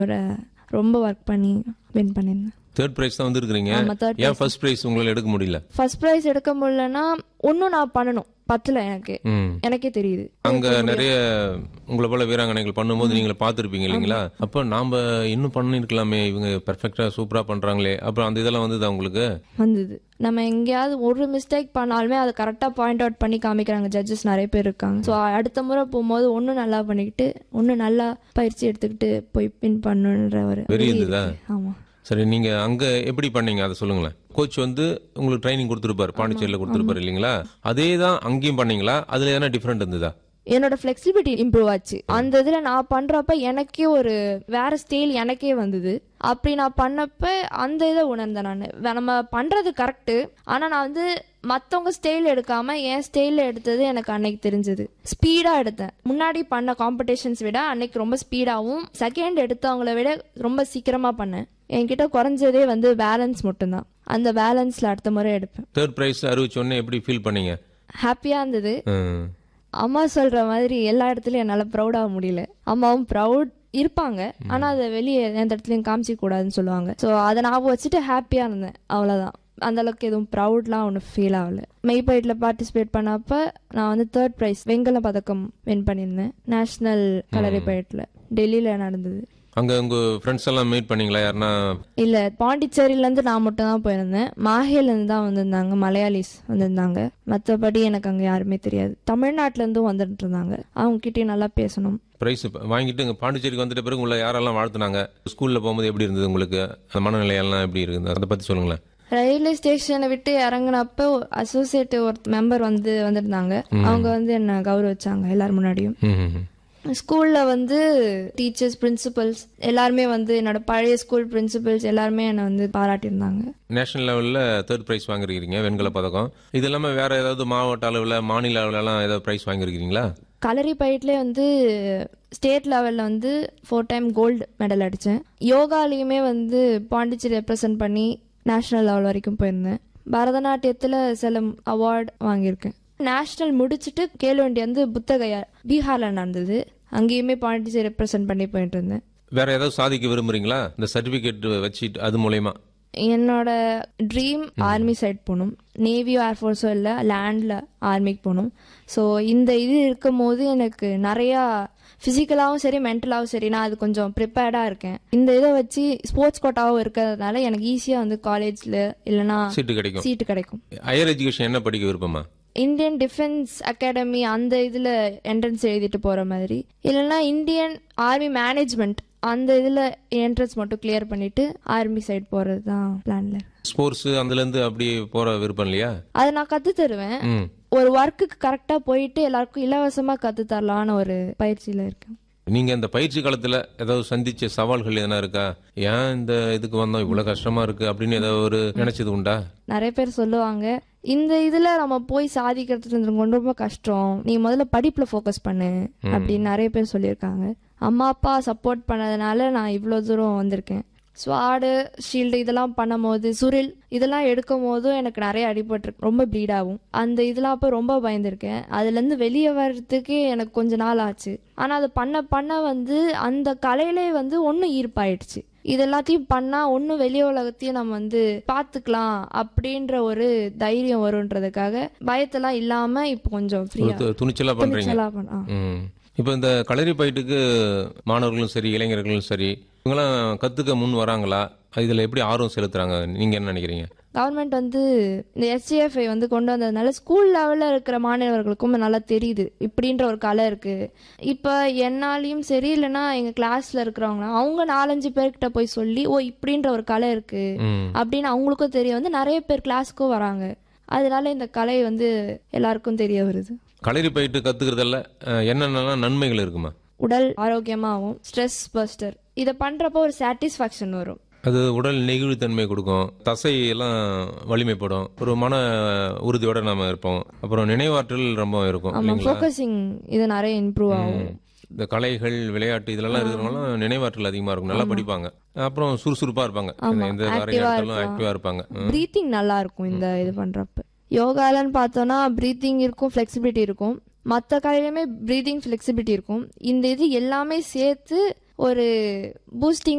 ஒரு ரொம்ப ஒர்க் பண்ணி வின் பண்ணியிருந்தேன் தேர்ட் பிரைஸ் தான் வந்திருக்கிறீங்க ஆமா, third ஏன் ஃபர்ஸ்ட் பிரைஸ் உங்களால எடுக்க முடியல ஃபர்ஸ்ட் ப்ரைஸ் எடுக்க முடியலன்னா ஒன்றும் நான் பண்ணணும் பத்தல எனக்கு ம் எனக்கே தெரியுது அங்க நிறைய உங்களை போல வீராங்கனைகள் பண்ணும்போது நீங்க பார்த்துருப்பீங்க இல்லைங்களா அப்ப நாம இன்னும் பண்ணிருக்கலாமே இவங்க பெர்ஃபெக்டா சூப்பரா பண்றாங்களே அப்புறம் அந்த இதெல்லாம் வந்ததா உங்களுக்கு வந்தது நம்ம எங்கேயாவது ஒரு மிஸ்டேக் பண்ணாலுமே அதை கரெக்டாக பாயிண்ட் அவுட் பண்ணி காமிக்கிறாங்க ஜட்ஜஸ் நிறைய பேர் இருக்காங்க ஸோ அடுத்த முறை போகும்போது ஒன்றும் நல்லா பண்ணிக்கிட்டு ஒன்றும் நல்லா பயிற்சி எடுத்துக்கிட்டு போய் பின் பண்ணுன்ற ஒரு வெறி இருந்ததா ஆமாம் சரி நீங்க அங்க எப்படி பண்ணீங்க அதை சொல்லுங்களேன் கோச் வந்து உங்களுக்கு ட்ரைனிங் கொடுத்துருப்பாரு பாண்டிச்சேரியில கொடுத்துருப்பாரு இல்லைங்களா அதே தான் அங்கேயும் பண்ணீங்களா அதுல எதனா டிஃபரெண்ட் இருந்ததா என்னோட ஃபிளெக்சிபிலிட்டி இம்ப்ரூவ் ஆச்சு அந்த இதில் நான் பண்ணுறப்ப எனக்கே ஒரு வேற ஸ்டைல் எனக்கே வந்தது அப்படி நான் பண்ணப்ப அந்த இதை உணர்ந்தேன் நான் நம்ம பண்ணுறது கரெக்டு ஆனால் நான் வந்து மற்றவங்க ஸ்டைல் எடுக்காம என் ஸ்டைலில் எடுத்தது எனக்கு அன்னைக்கு தெரிஞ்சது ஸ்பீடாக எடுத்தேன் முன்னாடி பண்ண காம்படிஷன்ஸ் விட அன்னைக்கு ரொம்ப ஸ்பீடாகவும் செகண்ட் எடுத்தவங்கள விட ரொம்ப சீக்கிரமாக பண்ணேன் என்கிட்ட குறைஞ்சதே வந்து பேலன்ஸ் மட்டும்தான் அந்த பேலன்ஸில் அடுத்த முறை எடுப்பேன் தேர்ட் பிரைஸ் அறிவிச்ச உடனே எப்படி ஃபீல் பண்ணீங்க ஹாப்பியாக இருந்தது ம். அம்மா சொல்ற மாதிரி எல்லா இடத்துலயும் என்னால ப்ரௌட் ஆக முடியல அம்மாவும் ப்ரௌட் இருப்பாங்க ஆனா அதை வெளியே எந்த இடத்துலயும் காமிச்சிக்க கூடாதுன்னு சொல்லுவாங்க ஸோ அதை ஞாபகம் வச்சுட்டு ஹாப்பியா இருந்தேன் அவ்வளவுதான் அந்த அளவுக்கு எதுவும் ப்ரௌட்லாம் ஒன்றும் ஃபீல் ஆகல மெய்பயிட்டில் பார்ட்டிசிபேட் பண்ணப்ப நான் வந்து தேர்ட் ப்ரைஸ் வெண்கல பதக்கம் வின் பண்ணியிருந்தேன் நேஷனல் கலரி பயிட்டில் டெல்லியில் நடந்தது அங்க உங்க ஃப்ரெண்ட்ஸ் எல்லாம் மீட் பண்ணீங்களா யாருன்னா இல்ல பாண்டிச்சேரியில இருந்து நான் மட்டும் தான் போயிருந்தேன் மாஹேல இருந்து தான் வந்திருந்தாங்க மலையாளிஸ் வந்திருந்தாங்க மத்தபடி எனக்கு அங்க யாருமே தெரியாது தமிழ்நாட்டுல இருந்தும் வந்துட்டு இருந்தாங்க அவங்க கிட்டயும் நல்லா பேசணும் பிரைஸ் வாங்கிட்டு இங்க பாண்டிச்சேரிக்கு வந்துட்ட பிறகு உங்களை யாரெல்லாம் வாழ்த்துனாங்க ஸ்கூல்ல போகும்போது எப்படி இருந்தது உங்களுக்கு அந்த மனநிலையெல்லாம் எப்படி இருக்குது அதை பத்தி சொல்லுங்களேன் ரயில்வே ஸ்டேஷனை விட்டு இறங்குனப்ப அசோசியேட் ஒரு மெம்பர் வந்து வந்திருந்தாங்க அவங்க வந்து என்ன கௌரவிச்சாங்க எல்லார் முன்னாடியும் ம், ம், ம். ஸ்கூல்ல வந்து டீச்சர்ஸ் பிரின்சிபல்ஸ் எல்லாருமே வந்து என்னோட பழைய ஸ்கூல் பிரின்சிபல்ஸ் எல்லாருமே என்னை வந்து பாராட்டியிருந்தாங்க நேஷனல் லெவல்ல தேர்ட் பிரைஸ் வாங்கிருக்கீங்க வெண்கல பதக்கம் இது இல்லாம வேற ஏதாவது மாவட்ட அளவுல மாநில அளவுல ஏதாவது பிரைஸ் வாங்கிருக்கீங்களா கலரி பயிட்லேயே வந்து ஸ்டேட் லெவலில் வந்து ஃபோர் டைம் கோல்டு மெடல் அடித்தேன் யோகாலையுமே வந்து பாண்டிச்சேரி ரெப்ரசன்ட் பண்ணி நேஷ்னல் லெவல் வரைக்கும் போயிருந்தேன் பரதநாட்டியத்தில் சில அவார்டு வாங்கியிருக்கேன் நேஷ்னல் முடிச்சுட்டு கேள்வண்டி வந்து புத்தகையா பீகாரில் நடந்தது அங்கேயுமே பாண்டிச்சேரி ரெப்ரசன்ட் பண்ணி போயிட்டு இருந்தேன் வேற ஏதாவது சாதிக்க விரும்புறீங்களா இந்த சர்டிபிகேட் வச்சுட்டு அது மூலயமா என்னோட ட்ரீம் ஆர்மி சைட் போகணும் நேவியோ ஏர்ஃபோர்ஸோ இல்லை லேண்டில் ஆர்மிக்கு போகணும் ஸோ இந்த இது இருக்கும் போது எனக்கு நிறையா ஃபிசிக்கலாகவும் சரி மென்டலாகவும் சரி நான் அது கொஞ்சம் ப்ரிப்பேர்டாக இருக்கேன் இந்த இதை வச்சு ஸ்போர்ட்ஸ் கோட்டாவும் இருக்கிறதுனால எனக்கு ஈஸியாக வந்து காலேஜில் இல்லைன்னா சீட்டு கிடைக்கும் சீட்டு கிடைக்கும் ஹையர் எஜுகேஷன் என்ன படிக்க விருப்பமா இந்தியன் டிஃபென்ஸ் அகாடமி அந்த இதில் என்ட்ரன்ஸ் எழுதிட்டு போகிற மாதிரி இல்லைன்னா இந்தியன் ஆர்மி மேனேஜ்மெண்ட் அந்த இதில் என்ட்ரன்ஸ் மட்டும் கிளியர் பண்ணிட்டு ஆர்மி சைடு போகிறது தான் பிளானில் ஸ்போர்ட்ஸ் அதுல இருந்து அப்படி போற விருப்பம் இல்லையா அதை நான் கத்து தருவேன் ம் ஒரு ஒர்க்குக்கு கரெக்டா போயிட்டு எல்லாருக்கும் இலவசமா கத்து தரலான்னு ஒரு பயிற்சியில இருக்கேன் நீங்க இந்த பயிற்சி காலத்துல ஏதாவது சந்திச்ச சவால்கள் எதனா இருக்கா ஏன் இந்த இதுக்கு வந்தோம் இவ்வளவு கஷ்டமா இருக்கு அப்படின்னு ஏதாவது ஒரு நினைச்சது உண்டா நிறைய பேர் சொல்லுவாங்க இந்த இதுல நம்ம போய் சாதிக்கிறது ரொம்ப ரொம்ப கஷ்டம் நீ முதல்ல படிப்புல ஃபோக்கஸ் பண்ணு அப்படின்னு நிறைய பேர் சொல்லியிருக்காங்க அம்மா அப்பா சப்போர்ட் பண்ணதுனால நான் இவ்வளோ தூரம் வந்திருக்கேன் ஸ்வாடு ஷீல்டு இதெல்லாம் பண்ணும்போது சுரில் இதெல்லாம் எடுக்கும் போதும் எனக்கு நிறைய அடிபட்டிருக்கு ரொம்ப ப்ளீட் ஆகும் அந்த இதெல்லாம் அப்போ ரொம்ப பயந்துருக்கேன் அதுலேருந்து வெளியே வர்றதுக்கு எனக்கு கொஞ்ச நாள் ஆச்சு ஆனால் அதை பண்ண பண்ண வந்து அந்த கலையிலே வந்து ஒன்றும் ஈர்ப்பாயிடுச்சு இது எல்லாத்தையும் பண்ணா ஒன்றும் வெளி உலகத்தையும் நம்ம வந்து பார்த்துக்கலாம் அப்படின்ற ஒரு தைரியம் வரும்ன்றதுக்காக பயத்தெல்லாம் இல்லாம இப்போ கொஞ்சம் ஃப்ரீயா து- துணிச்சலா பண்றீங்க துணிச்சலா பண்ண ஆ. ம். இப்போ இந்த களரி பயிட்டுக்கு மாணவர்களும் சரி இளைஞர்களும் சரி இவங்கெல்லாம் கத்துக்க முன் வராங்களா இதுல எப்படி ஆர்வம் செலுத்துறாங்க நீங்க என்ன நினைக்கிறீங்க கவர்மெண்ட் வந்து இந்த எஸ்டிஎஃப்ஐ வந்து கொண்டு வந்ததுனால ஸ்கூல் லெவலில் இருக்கிற மாணவர்களுக்கும் நல்லா தெரியுது இப்படின்ற ஒரு கலை இருக்கு இப்போ என்னாலையும் சரி இல்லைன்னா எங்கள் கிளாஸ்ல இருக்கிறவங்க அவங்க நாலஞ்சு பேர்கிட்ட போய் சொல்லி ஓ இப்படின்ற ஒரு கலை இருக்கு ம். அப்படின்னு அவங்களுக்கும் தெரிய வந்து நிறைய பேர் கிளாஸுக்கும் வராங்க அதனால இந்த கலை வந்து எல்லாருக்கும் தெரிய வருது களரி பயிட்டு கத்துக்கிறதுல அஹ், என்னென்னலாம் நன்மைகள் இருக்குமா உடல் ஆரோக்கியமாகவும் ஸ்ட்ரெஸ் பஸ்டர் இதை பண்றப்போ ஒரு சாட்டிஸ்ஃபேக்ஷன் வரும் அது உடல் நெகிழ்வுத்தன்மை கொடுக்கும் தசை எல்லாம் வலிமைப்படும் ஒரு மன உறுதியோட நாம இருப்போம் அப்புறம் நினைவாற்றல் ரொம்ப இருக்கும் ஆமா இல்லைங்களா ஃபோக்கஸிங் இது நிறைய இம்ப்ரூவ் ஆகும் இந்த கலைகள் விளையாட்டு இதெல்லாம் இருக்கிறவங்களாம் நினைவாற்றல் அதிகமா இருக்கும் நல்லா படிப்பாங்க அப்புறம் சுறுசுறுப்பா இருப்பாங்க இந்த- எந்த காரியம் எடுத்தாலும் ஆக்டிவா இருப்பாங்க ம். ப்ரீத்திங் நல்லா இருக்கும் இந்த இது பண்றப்ப யோகாலன்னு பார்த்தோம்னா ப்ரீத்திங் இருக்கும் ஃப்ளெக்சிபிலிட்டி இருக்கும் மற்ற கலையிலுமே ப்ரீதிங் ஃப்ளெக்சிபிலிட்டி இருக்கும் இந்த இது எல்லாமே சேர்த்து ஒரு பூஸ்டிங்